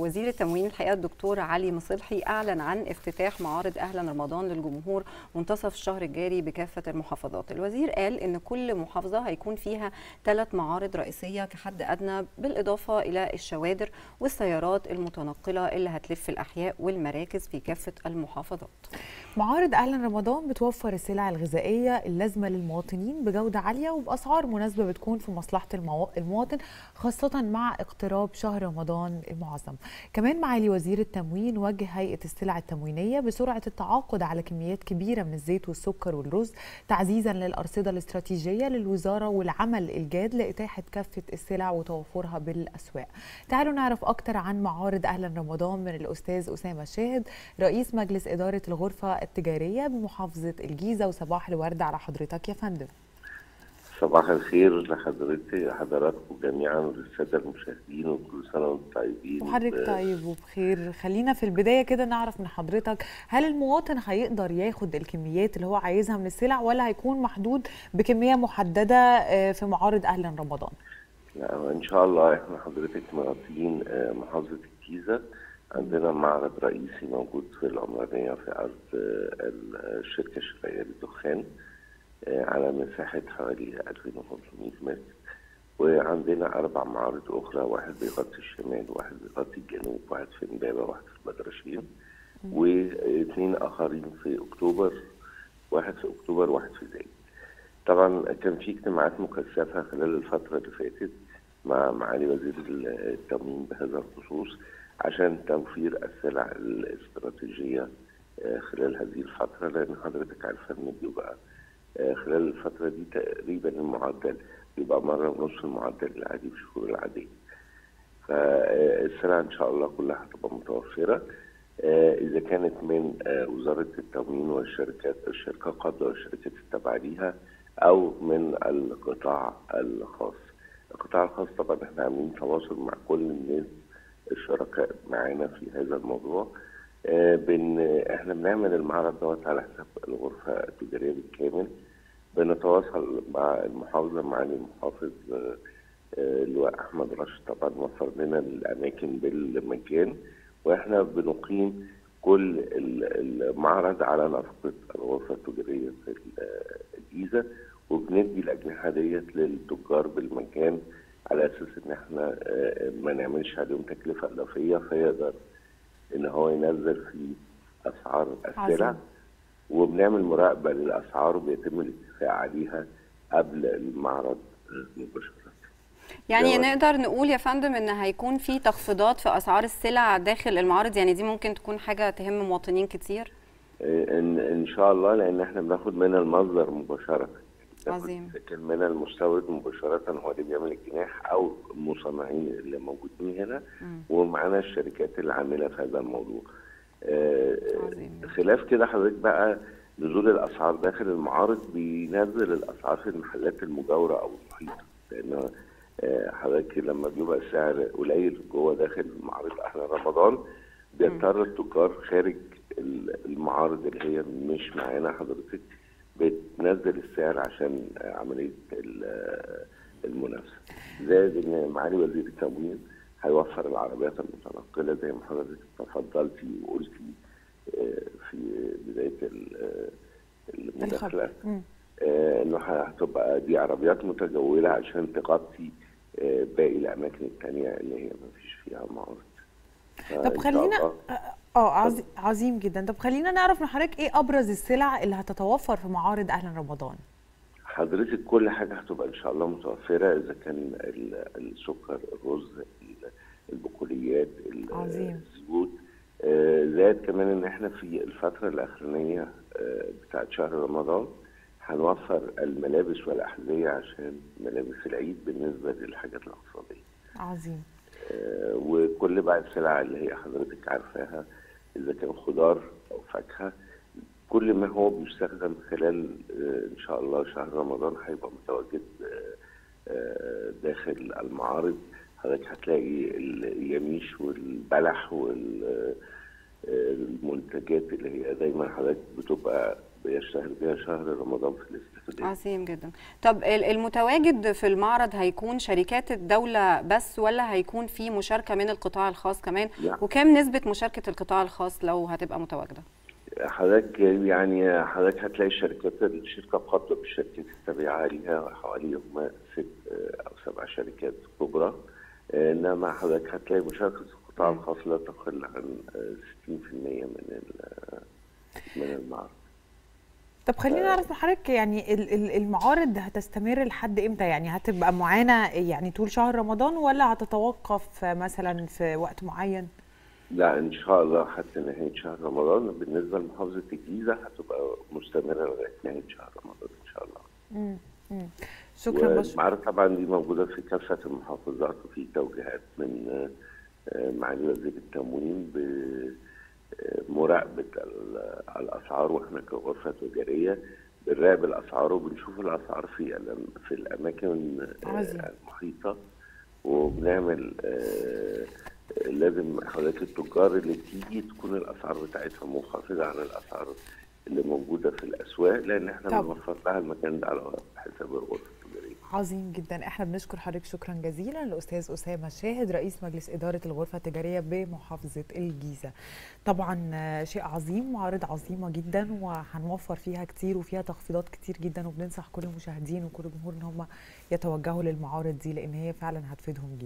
وزير التموين الحقيقه الدكتور علي مصلحي اعلن عن افتتاح معارض اهلا رمضان للجمهور منتصف الشهر الجاري بكافه المحافظات الوزير قال ان كل محافظه هيكون فيها ثلاث معارض رئيسيه كحد ادنى بالاضافه الى الشوادر والسيارات المتنقله اللي هتلف الاحياء والمراكز في كافه المحافظات معارض اهلا رمضان بتوفر السلع الغذائيه اللازمه للمواطنين بجوده عاليه وباسعار مناسبه بتكون في مصلحه المواطن خاصه مع اقتراب شهر رمضان المعظم كمان معالي وزير التموين وجه هيئه السلع التموينيه بسرعه التعاقد على كميات كبيره من الزيت والسكر والرز تعزيزا للارصده الاستراتيجيه للوزاره والعمل الجاد لاتاحه كافه السلع وتوفرها بالاسواق تعالوا نعرف اكتر عن معارض اهلا رمضان من الاستاذ اسامه شاهد رئيس مجلس اداره الغرفه التجاريه بمحافظه الجيزه وصباح الورد على حضرتك يا فندم صباح الخير لحضرتك حضراتكم جميعا وللساده المشاهدين وكل سنه وانتم طيبين وحضرتك طيب وبخير خلينا في البدايه كده نعرف من حضرتك هل المواطن هيقدر ياخد الكميات اللي هو عايزها من السلع ولا هيكون محدود بكميه محدده في معارض اهلا رمضان؟ لا ان شاء الله احنا حضرتك مغطيين محافظه الجيزه عندنا معرض رئيسي موجود في العمرانيه في ارض الشركه الشرعيه للدخان على مساحة حوالي 2500 متر وعندنا أربع معارض أخرى واحد بيغطي الشمال واحد بيغطي الجنوب واحد في إمبابة واحد في البدرشين واثنين آخرين في أكتوبر واحد في أكتوبر واحد في زايد طبعا كان في اجتماعات مكثفة خلال الفترة اللي فاتت مع معالي وزير التموين بهذا الخصوص عشان توفير السلع الاستراتيجية خلال هذه الفترة لأن حضرتك عارفة إن بيبقى خلال الفترة دي تقريبا المعدل بيبقى مرة ونص المعدل العادي في الشهور العادية. فالسلع إن شاء الله كلها هتبقى متوفرة إذا كانت من وزارة التموين والشركات الشركة قبل والشركات التابعة ليها أو من القطاع الخاص. القطاع الخاص طبعا احنا عاملين تواصل مع كل الناس الشركاء معانا في هذا الموضوع. بن احنا بنعمل المعرض دوت على حساب الغرفه التجاريه بالكامل بنتواصل مع المحافظه مع المحافظ اللواء احمد راشد طبعا وفر لنا الاماكن بالمجان واحنا بنقيم كل المعرض على نفقه الغرفه التجاريه في الجيزه وبندي الاجنحه ديت للتجار بالمجان على اساس ان احنا ما نعملش عليهم تكلفه اضافيه فيقدر ان هو ينزل في اسعار السلع عظيم. وبنعمل مراقبه للاسعار وبيتم الاتفاق عليها قبل المعرض مباشره يعني دوت. نقدر نقول يا فندم ان هيكون في تخفيضات في اسعار السلع داخل المعارض يعني دي ممكن تكون حاجه تهم مواطنين كتير ان ان شاء الله لان احنا بناخد من المصدر مباشره عظيم. لكن من المستورد مباشره هو اللي بيعمل الجناح او المصنعين اللي موجودين هنا مم. ومعانا الشركات اللي عامله في هذا الموضوع. آه، عظيم. خلاف كده حضرتك بقى نزول الاسعار داخل المعارض بينزل الاسعار في المحلات المجاوره او المحيطه لان آه، حضرتك لما بيبقى السعر قليل جوه داخل معرض اهل رمضان بيضطر التجار خارج ال- المعارض اللي هي مش معانا حضرتك بتنزل السعر عشان آه، عمليه ال- آه، المنافسه. زائد ان معالي وزير التموين هيوفر العربيات المتنقله زي ما حضرتك تفضلتي وقلتي آه، في بدايه ال- آه، المداخله مم. آه، انه هتبقى دي عربيات متجوله عشان تغطي آه، باقي الاماكن الثانيه اللي هي ما فيش فيها معارض. فإن طب شاء خلينا الله اه عظيم, عظيم جدا طب خلينا نعرف من حضرتك ايه ابرز السلع اللي هتتوفر في معارض اهلا رمضان حضرتك كل حاجة هتبقى إن شاء الله متوفرة إذا كان ال- السكر الرز ال- البقوليات ال- عظيم. الزيوت آه، زائد كمان إن إحنا في الفترة الأخرانية آه، بتاعت شهر رمضان هنوفر الملابس والأحذية عشان ملابس العيد بالنسبة للحاجات الاقتصادية عظيم آه، وكل بقى السلع اللي هي حضرتك عارفاها إذا كان خضار أو فاكهة كل ما هو بيستخدم خلال آه، ان شاء الله شهر رمضان هيبقى متواجد آه، آه، داخل المعارض حضرتك هتلاقي اليميش والبلح والمنتجات اللي هي دايما حضرتك بتبقى بيشتهر بها شهر رمضان في الاستفادة عظيم جدا طب ال- المتواجد في المعرض هيكون شركات الدولة بس ولا هيكون في مشاركة من القطاع الخاص كمان لا. وكم نسبة مشاركة القطاع الخاص لو هتبقى متواجدة حضرتك يعني حضرتك هتلاقي الشركات الشركة قابلة بالشركات التابعة ليها حوالي هم ست أو سبع شركات كبرى إنما حضرتك هتلاقي مشاركة القطاع الخاص لا تقل عن 60% من ال- من المعرض طب خلينا نعرف من حضرتك يعني ال- ال- المعارض هتستمر لحد امتى يعني هتبقى معانا يعني طول شهر رمضان ولا هتتوقف مثلا في وقت معين لا ان شاء الله حتى نهايه شهر رمضان بالنسبه لمحافظه الجيزه هتبقى مستمره لغايه نهايه شهر رمضان ان شاء الله مم. مم. شكرا بشكر والمعارض طبعا دي موجوده في كافه المحافظات وفي توجيهات من آه، معالي وزير التموين بمراقبه ال- الاسعار واحنا كغرفه تجاريه بنراقب الاسعار وبنشوف الاسعار في الأم- في الاماكن آه، عظيم. المحيطه وبنعمل آه، لازم حضرتك التجار اللي تيجي تكون الاسعار بتاعتها منخفضه عن الاسعار اللي موجوده في الاسواق لان احنا طبعا. بنوفر لها المكان ده على حساب الغرفه التجاريه. عظيم جدا احنا بنشكر حضرتك شكرا جزيلا الاستاذ اسامه شاهد رئيس مجلس اداره الغرفه التجاريه بمحافظه الجيزه طبعا آه، شيء عظيم معارض عظيمه جدا وهنوفر فيها كتير وفيها تخفيضات كتير جدا وبننصح كل المشاهدين وكل الجمهور ان هم يتوجهوا للمعارض دي لان هي فعلا هتفيدهم جدا